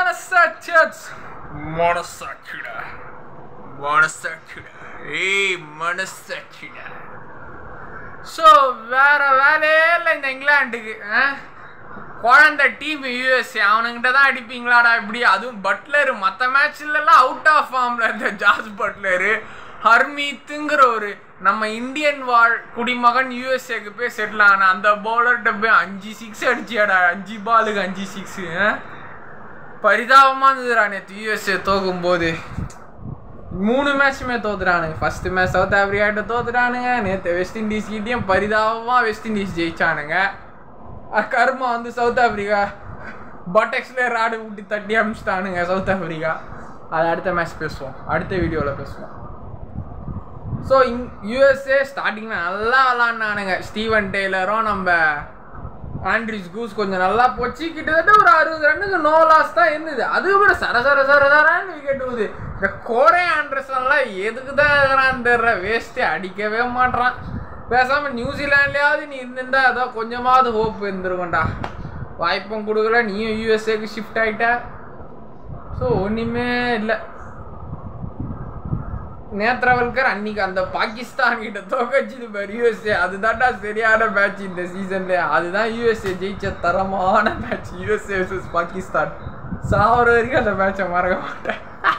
மனசாச்சஸ் மனசாட்சிடா மனசாட்சிடா ஏய் மனசாட்சிடா ஸோ வேற வேலையே இல்லை இந்த இங்கிலாந்துக்கு ஆ? குழந்தை டீம் யூஎஸ்ஏ அவனுங்கிட்ட தான் அடிப்பீங்களாடா இப்படி அதுவும் பட்லரு மற்ற மேட்ச்லலாம் அவுட் ஆஃப் ஃபார்மில் இருந்த ஜாஸ் பட்லரு ஹர்மீத்துங்கிற ஒரு நம்ம இந்தியன் வாழ் குடிமகன் யூஎஸ்ஏக்கு போய் செட்டில் ஆன அந்த பவுலர்கிட்ட போய் அஞ்சு சிக்ஸ் அடிச்சியாடா அஞ்சு பாலுக்கு அஞ்சு சிக்ஸு பரிதாபமாக இருந்ததுடா நேற்று யூஎஸ்ஏ தோக்கும்போது மூணு மேட்ச்சுமே தோத்துறானுங்க ஃபர்ஸ்ட் மேட்ச் சவுத் ஆப்பிரிக்காட்ட தோத்துறானுங்க நேற்று வெஸ்ட் இண்டீஸ் கிட்டேயும் பரிதாபமாக வெஸ்ட் இண்டீஸ் ஜெயிச்சானுங்க அஹ் கர்மா வந்து சவுத் ஆப்பிரிக்கா பட்டெக்ஸ்ல ராடு விட்டு தட்டி அமிச்சிட்டானுங்க சவுத் ஆப்பிரிக்கா அது அடுத்த மேட்ச் பேசுவோம் அடுத்த வீடியோவில் பேசுவோம் ஸோ இங் யூஎஸ்ஏ ஸ்டார்டிங்கில் நல்லா விளாண்டானுங்க ஸ்டீவன் டெய்லரும் நம்ம ஆண்ட்ரிஸ் கூஸ் கொஞ்சம் நல்லா போச்சு கிட்டத்தட்ட ஒரு அறுபது ரன்னுக்கு நோ லாஸ் தான் இருந்தது அதுக்கப்புறம் சர சர சர சரன்னு விக்கெட் விடுது இந்த கோரே ஆண்டர்சன்லாம் எதுக்கு தான் இருக்கிறான்னு தெரியல வேஸ்ட்டே அடிக்கவே மாட்றான் பேசாம நியூசிலாண்ட்லயாவது நீ இருந்திருந்தா ஏதோ கொஞ்சமாவது ஹோப் இருந்திருக்கும்டா வாய்ப்பும் கொடுக்கல நீயும் யூஎஸ்ஏக்கு ஷிஃப்ட் ஆயிட்ட ஸோ ஒன்றுமே இல்லை நேத்ரவல்கர் அன்னைக்கு அந்த பாகிஸ்தான் கிட்ட தோக்கச்சிது பாரு யூஎஸ்ஏ அதுதான்டா சரியான மேட்ச் இந்த சீசன்ல அதுதான் யூஎஸ்ஏ ஜெயிச்ச தரமான மேட்ச் யூஎஸ்ஏ vs பாகிஸ்தான் சாவர வரைக்கும் அந்த மேட்சை மறக்க மாட்டேன்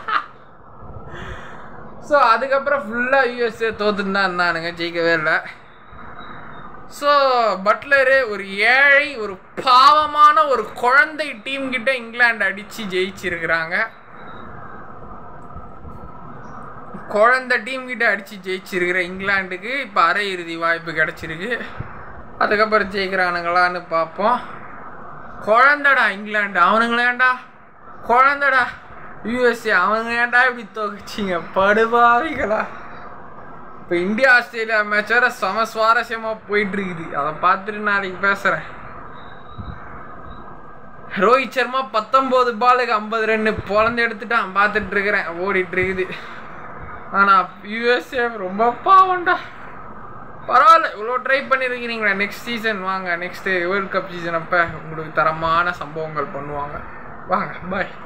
ஸோ அதுக்கப்புறம் ஃபுல்லாக யூஎஸ்ஏ தோத்துன்னு தான் இருந்தானுங்க ஜெயிக்கவே இல்லை ஸோ பட்லரு ஒரு ஏழை ஒரு பாவமான ஒரு குழந்தை டீம் கிட்ட இங்கிலாந்து அடித்து ஜெயிச்சிருக்கிறாங்க குழந்தை டீம் கிட்ட அடித்து ஜெயிச்சிருக்கிற இங்கிலாந்துக்கு இப்போ அரையிறுதி வாய்ப்பு கிடச்சிருக்கு அதுக்கப்புறம் ஜெயிக்கிறானுங்களான்னு பார்ப்போம் குழந்தடா இங்கிலாந்து அவனுங்களேண்டா குழந்தடா யூஎஸ்ஏ அவங்க ஏன்டா இப்படி தோக்கச்சிங்க படுபாவிகளா இப்போ இந்தியா ஆஸ்திரேலியா மேட்ச் வேற செம சுவாரஸ்யமாக போயிட்டு இருக்குது அதை பார்த்துட்டு நாளைக்கு பேசுகிறேன் ரோஹித் சர்மா பத்தொம்போது பாலுக்கு ஐம்பது ரன்னு பொழந்து எடுத்துட்டான் பார்த்துட்டு இருக்கிறேன் ஓடிட்டு இருக்குது ஆனால் யூஎஸ்ஏ ரொம்ப பாவம்டா பரவாயில்ல இவ்வளோ ட்ரை பண்ணியிருக்கிறீங்களா நெக்ஸ்ட் சீசன் வாங்க நெக்ஸ்ட்டு வேர்ல்ட் கப் சீசன் அப்போ உங்களுக்கு தரமான சம்பவங்கள் பண்ணுவாங்க வாங்க பாய்